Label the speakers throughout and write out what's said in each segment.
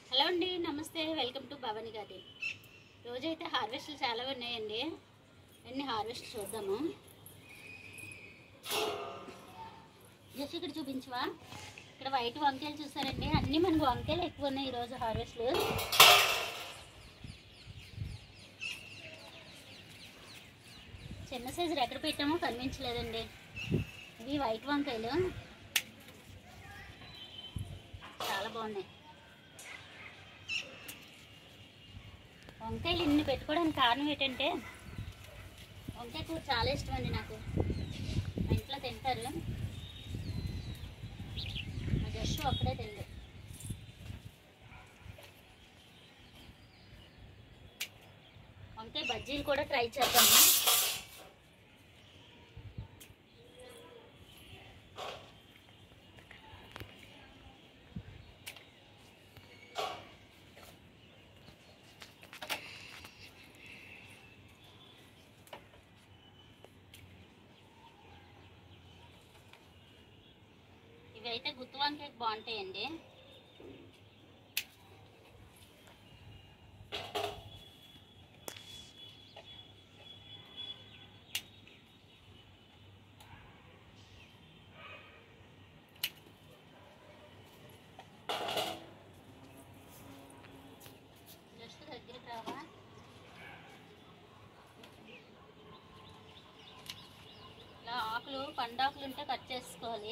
Speaker 1: Hello అండి నమస్తే welcome to Bhavani garden రోజైతే హార్వెస్ట్లు చాలా ఉన్నాయండి అన్ని హార్వెస్ట్ చూద్దాము జస్ట్ ఇక్కడ చూపించవా ఇక్కడ వైట్ వంకాయలు చూసారండి అన్నీ మనకు వంకాయలు ఎక్కువ ఉన్నాయి ఈరోజు హార్వెస్ట్లు చిన్న సైజు ఎక్కడ పెట్టామో కనిపించలేదండి ఇవి వైట్ వంకాయలు చాలా బాగున్నాయి వంకాయలు ఇన్ని పెట్టుకోవడానికి కారణం ఏంటంటే వంకాయ కూర చాలా ఇష్టం అండి నాకు మా ఇంట్లో తింటారు మా జస్ట్ అప్పుడే తిండు వంకాయ బజ్జీలు కూడా ట్రై చేద్దాము ఇవి అయితే గుత్తి వంకాయకి బాగుంటాయండి జస్ట్ దగ్గరికి రావా ఇలా ఆకులు పండాకులు ఉంటే కట్ చేసుకోవాలి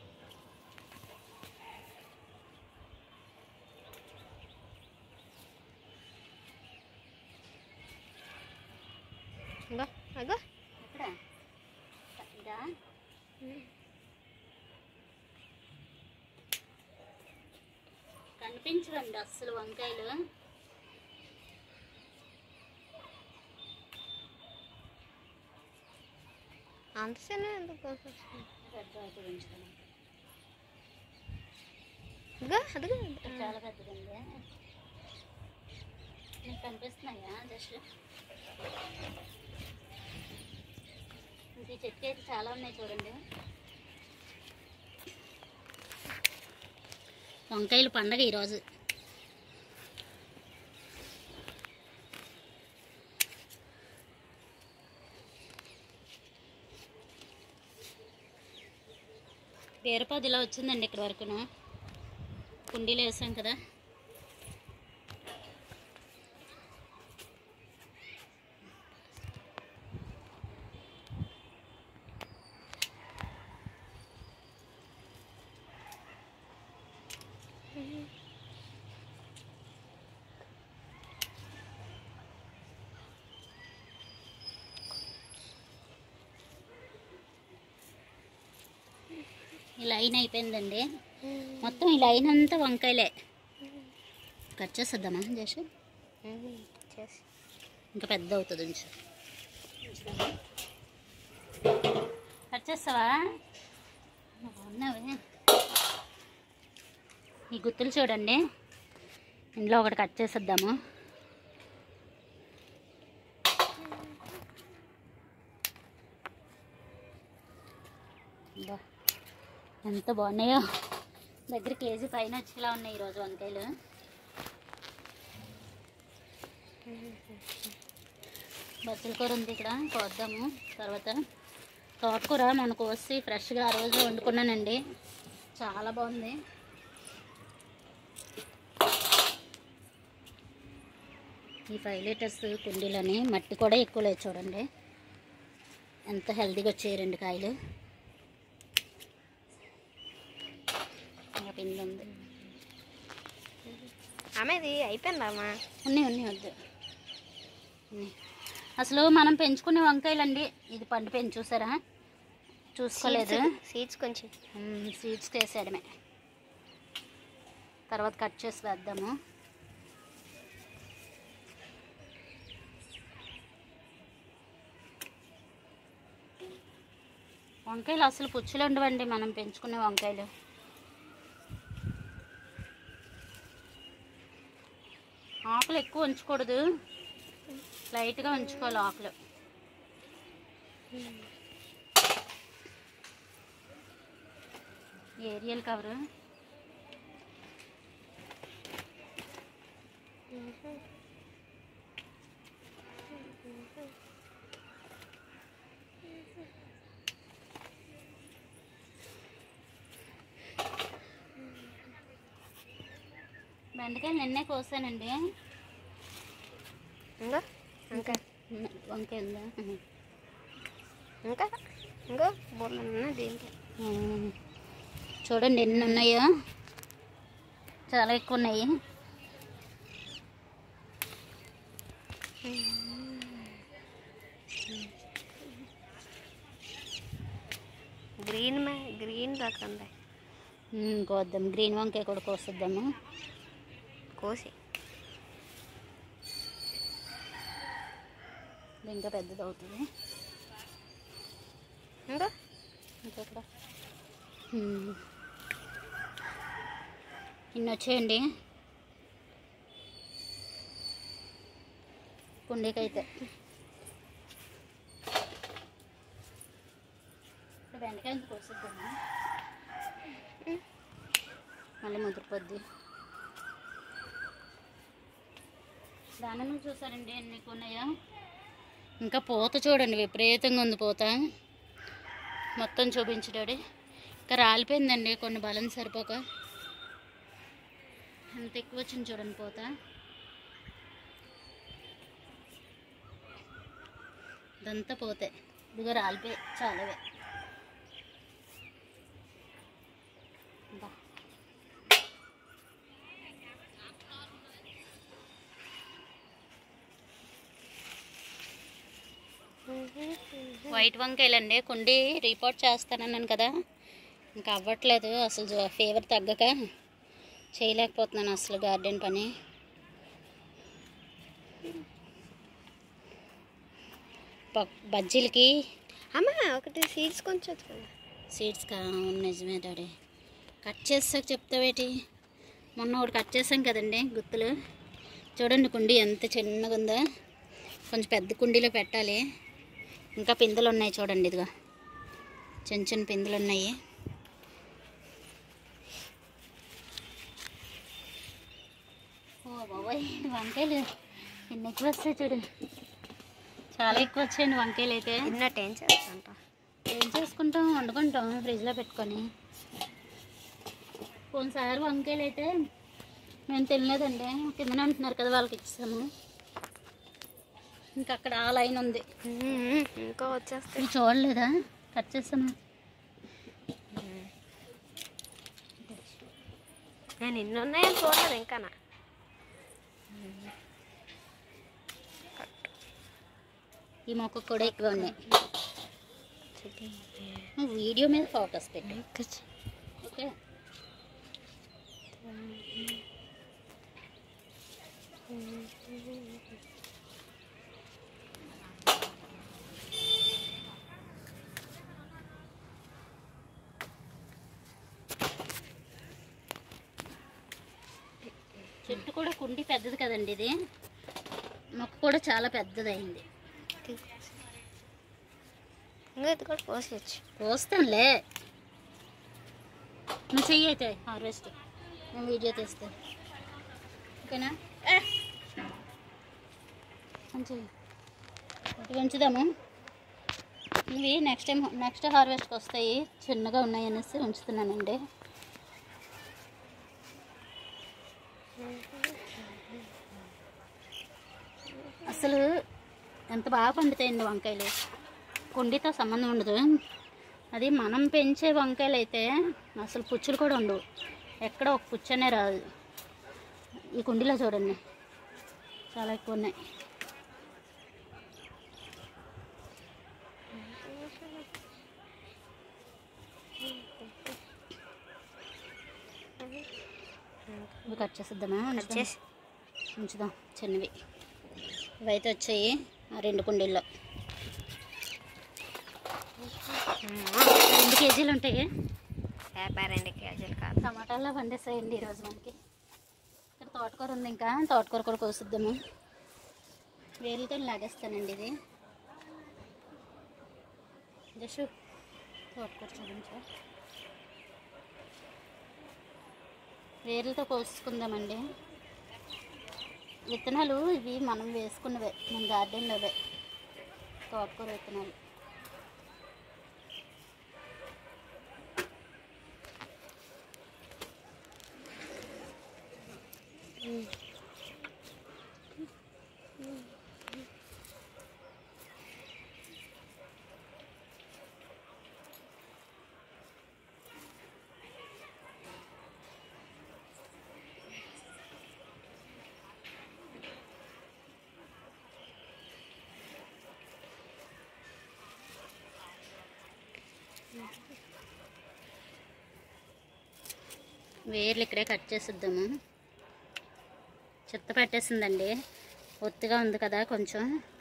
Speaker 2: అగో అగో
Speaker 1: ఎక్కడ ఇదా కనిపించవండి అస్సలు వంకాయలు
Speaker 2: అంత చిన్న ఎందుకు కోసేస్తుంది?
Speaker 1: పెద్ద అయితే పెంచుతాను
Speaker 2: అగో అదిగో
Speaker 1: చాలా పెద్దది ఉంది నీకు కనిపిస్తున్నాయా జస్ట్ ఇంక ఈ చెట్టు అయితే చాలా ఉన్నాయి చూడండి వంకాయలు పండగ ఈరోజు బీరపాదు ఇలా వచ్చిందండి ఇక్కడ వరకును కుండీలో వేసాం కదా ఈ లైన్ అయిపోయిందండి మొత్తం ఈ లైన్ అంతా వంకాయలే కట్ చేసేద్దామా జస్ట్
Speaker 2: చేసి
Speaker 1: ఇంకా పెద్ద అవుతుంది ఉంచు కట్ చేస్తావా బాగున్నావే ఈ గుత్తులు చూడండి ఇందులో ఒకటి కట్ చేసేద్దాము బా, ఎంత బాగున్నాయో దగ్గర కేజీ పైన వచ్చేలా ఉన్నాయి ఈరోజు వంకాయలు బచ్చల కూర ఉంది ఇక్కడ కోద్దాము తర్వాత తోటకూర మనకు వచ్చి ఫ్రెష్గా ఆ రోజు వండుకున్నానండి చాలా బాగుంది ఈ ఫైవ్ లీటర్స్ కుండీలని మట్టి కూడా ఎక్కువ లేదు చూడండి ఎంత హెల్తీగా వచ్చాయి రెండు కాయలు ఇంకా పిండి ఉంది
Speaker 2: ఆమె ఇది అయిపోయిందమ్మా
Speaker 1: ఉన్నాయి ఉన్నాయి వద్దు ఉన్నాయి. అసలు మనం పెంచుకునే వంకాయలండి ఇది పండు పెంచి చూసారా చూసుకోలేదు
Speaker 2: సీడ్స్ కొంచెం
Speaker 1: సీడ్స్ వేసేయడమే తర్వాత కట్ చేసి వేద్దాము వంకాయలు అసలు పుచ్చులు ఉండవండి మనం పెంచుకునే వంకాయలు ఆకులు ఎక్కువ ఉంచకూడదు లైట్గా ఉంచుకోవాలి ఆకులు ఏరియల్ కవరు బెండకాయలు నిన్నే కోసానండి
Speaker 2: ఇంకో ఇంకా
Speaker 1: ఉన్న- వంకాయ ఉందా ఉహు.
Speaker 2: ఇంకా ఇంకో బోర్లు ఉన్నాయి దీంట్లో
Speaker 1: ఉమ్. చూడండి ఎన్ని ఉన్నాయో చాలా ఎక్కువ ఉన్నాయి
Speaker 2: గ్రీన్ మే గ్రీన్ దాకా ఉంది
Speaker 1: ఉమ్, కోద్దాం గ్రీన్ వంకాయ కూడా కోసిద్దాము
Speaker 2: కోసి
Speaker 1: ఇది ఇంకా పెద్దది అవుతుంది
Speaker 2: ఇంకో
Speaker 1: ఇంకెక్కడ ఉమ్. ఇన్ని వచ్చేయండి కుండీకైతే ఇప్పుడు బెండకాయ ఎంత కోసిద్దాము మళ్ళీ ముదిరిపోద్ది దానిమ్మ చూసారండి ఎన్ని ఉన్నాయో ఇంకా పూత చూడండి విపరీతంగా ఉంది పూత మొత్తం చూపించడాడు ఇంకా రాలిపోయిందండి కొన్ని బలం సరిపోక అంత ఎక్కువ వచ్చింది చూడండి పూత ఇదంతా పోతే ఇదిగో రాలిపోయి చాలావే బా. వైట్ వంకాయలండి కుండి రిపోర్ట్ చేస్తానన్నాను కదా ఇంకా అవ్వట్లేదు అసలు జ- ఫీవర్ తగ్గక చేయలేకపోతున్నాను అసలు గార్డెన్ పని ప- బజ్జీలకి
Speaker 2: అమ్మ ఒకటి సీడ్స్ కొంచెం ఎత్తుకోండి.
Speaker 1: సీడ్స్ కా అవును నిజమే డాడీ కట్ చేసాక చెప్తావేటి మొన్న ఒకటి కట్ చేసాం కదండి గుత్తులు చూడండి కుండీ ఎంత చిన్నగా ఉందో కొంచెం పెద్ద కుండీలో పెట్టాలి ఇంకా పిందెలు ఉన్నాయి చూడండి ఇదిగో చిన్న చిన్న పిందెలు ఉన్నాయి ఓ బాబాయ్ వంకాయలు ఎన్ని ఎక్కువ వస్తాయి చూడు చాలా ఎక్కువ వచ్చాయండి వంకాయలు అయితే
Speaker 2: తిన్నట్టు ఏం చేస్తాంట
Speaker 1: ఏం చేసుకుంటాం వండుకుంటాం ఫ్రిడ్జ్లో పెట్టుకొని కొన్నిసార్లు వంకాయలు అయితే మేము తినలేదండి కిందనే ఉంటున్నారు కదా వాళ్ళకి ఇచ్చాము ఇంకా అక్కడ ఆ లైన్ ఉంది
Speaker 2: ఇంకా వచ్చేస్తాయి
Speaker 1: మీరు చూడలేదా కట్ చేస్తాను
Speaker 2: నేను ఇన్ని ఉన్నాయని చూడలేదు ఇంకానా
Speaker 1: ఈ మొక్క కూడా ఎక్కువ ఉన్నాయి నువ్వు వీడియో మీద ఫోకస్ పెట్టు ఓకే చెట్టు కూడా కుండి పెద్దది కదండి ఇది మొక్క కూడా చాలా పెద్దదైంది
Speaker 2: ఇంకా ఇది కూడా కోసేయచ్చు
Speaker 1: పోస్తానులే నువ్వు చెయ్యి అయితే హార్వెస్ట్ నేను వీడియో తీస్తాను ఓకేనా ఏ! మంచి ఇటు ఉంచుదాము ఇవి నెక్స్ట్ టైం నెక్స్ట్ హార్వెస్ట్కి వస్తాయి చిన్నగా ఉన్నాయి అనేసి ఉంచుతున్నానండి అసలు ఎంత బాగా పండుతాయండి వంకాయలు కుండీతో సంబంధం ఉండదు అది మనం పెంచే వంకాయలు అయితే అసలు పుచ్చులు కూడా ఉండవు ఎక్కడ ఒక పుచ్చనే రాదు ఈ కుండీలో చూడండి చాలా ఎక్కువ ఉన్నాయి ఇవి కట్ చేసేద్దామా
Speaker 2: కట్
Speaker 1: ఉంచుదాం?
Speaker 2: చేసి
Speaker 1: ఉంచుదాం చిన్నవి ఇవైతే వచ్చాయి ఆ రెండు కుండీల్లో రెండు కేజీలు ఉంటాయి
Speaker 2: యాభై రెండు కేజీలు కాదు
Speaker 1: టమాటాల్లో పండేసాయండి ఈరోజు మనకి ఇక్కడ తోటకూర ఉంది ఇంకా తోటకూర కూడా కోసిద్దాము వేలుతో లాగేస్తానండి ఇది జస్ట్ తోటకూర చూపించా వేర్లతో కోసుకుందామండి విత్తనాలు ఇవి మనం వేసుకున్నవే మన గార్డెన్లోవే తోటకూర విత్తనాలు వేర్లు ఇక్కడే కట్ చేసిద్దాము చెత్త పట్టేసిందండి ఒత్తిగా ఉంది కదా కొంచెం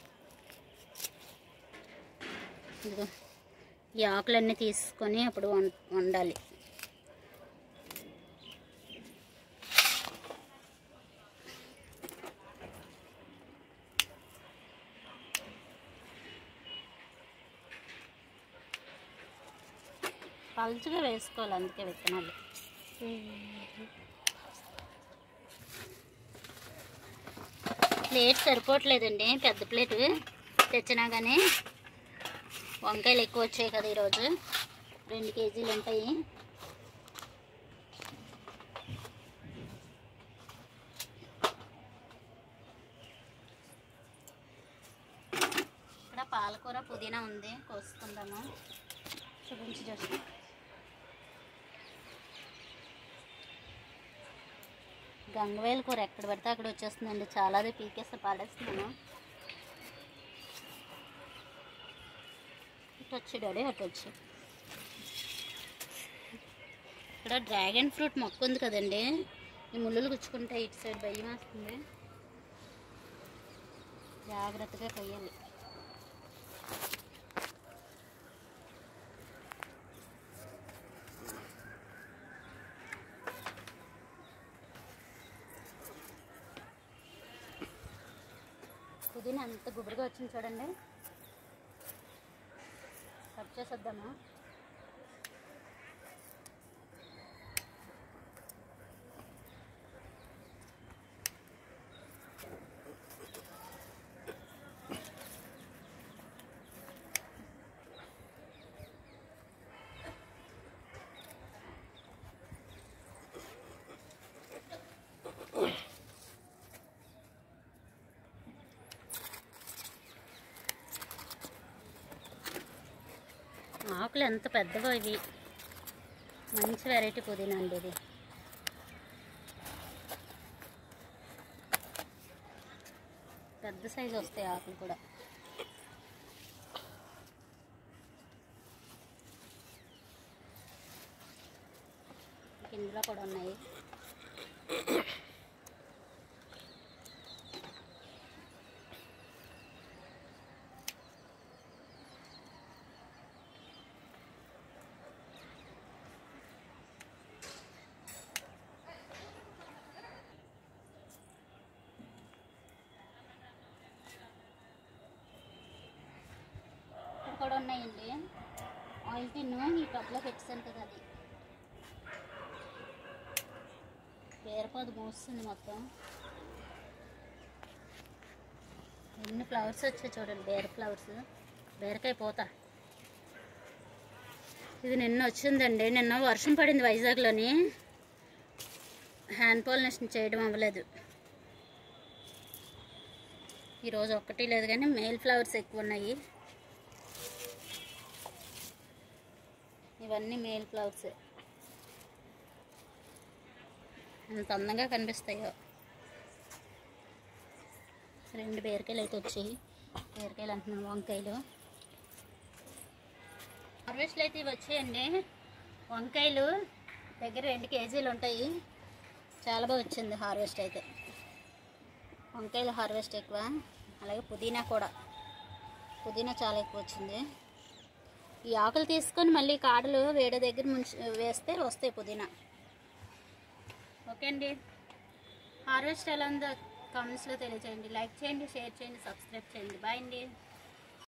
Speaker 1: ఇదిగో ఈ ఆకులన్నీ తీసుకొని అప్పుడు వం వండాలి పలుచగా వేసుకోవాలి అందుకే విత్తనాలు ప్లేట్ సరిపోవట్లేదండి పెద్ద ప్లేట్ తెచ్చినా కానీ వంకాయలు ఎక్కువ వచ్చాయి కదా ఈరోజు రెండు కేజీలు ఉంటాయి ఇక్కడ పాలకూర పుదీనా ఉంది కోసుకుందాము చూపించి చూసి గంగవేల కూర ఎక్కడ పడితే అక్కడ వచ్చేస్తుందండి చాలాదే పీకేస్తే పాడేస్తున్నాను ఇటు వచ్చి డాడీ అటు వచ్చి ఇక్కడ డ్రాగన్ ఫ్రూట్ మొక్క ఉంది కదండి ఈ ముళ్ళులు గుచ్చుకుంటే ఇటు సైడ్ భయం వేస్తుంది జాగ్రత్తగా కొయ్యాలి పుదీనా ఎంత గుబురుగా వచ్చింది చూడండి కట్ చేసేద్దామా ఆకులు ఎంత పెద్దగా ఇవి మంచి వెరైటీ పుదీనా అండి ఇది పెద్ద సైజు వస్తాయి ఆకులు కూడా ఇందులో కూడా ఉన్నాయి ఇక్కడ కూడా ఉన్నాయండి ఆయిల్ టిన్ను ఈ టబ్లో పెట్టాను కదా అది పేరపాదు మోస్తుంది మొత్తం ఎన్ని ఫ్లవర్స్ వచ్చాయి చూడండి బేర ఫ్లవర్స్ బీరకాయ పోత ఇది నిన్న వచ్చిందండి నిన్న వర్షం పడింది వైజాగ్లోని హ్యాండ్ పాలినేషన్ చేయడం అవ్వలేదు ఈరోజు ఒక్కటి లేదు కానీ మేల్ ఫ్లవర్స్ ఎక్కువ ఉన్నాయి ఇవన్నీ మేల్ ఫ్లవర్స్ ఎంత అందంగా కనిపిస్తాయో రెండు బీరకాయలు అయితే వచ్చాయి బీరకాయలు అంటున్నాను వంకాయలు హార్వెస్ట్లు అయితే ఇవి వచ్చాయండి వంకాయలు దగ్గర రెండు కేజీలు ఉంటాయి చాలా బాగా వచ్చింది హార్వెస్ట్ అయితే వంకాయలు హార్వెస్ట్ ఎక్కువ అలాగే పుదీనా కూడా పుదీనా చాలా ఎక్కువ వచ్చింది ఈ ఆకులు తీసుకొని మళ్ళీ కాడలు వేడే దగ్గర ముంచి వేస్తే వస్తాయి పుదీనా ఓకే అండి హార్వెస్ట్ ఎలా ఉందో కామెంట్స్లో తెలియజేయండి లైక్ చేయండి షేర్ చేయండి సబ్స్క్రైబ్ చేయండి బాయ్ అండి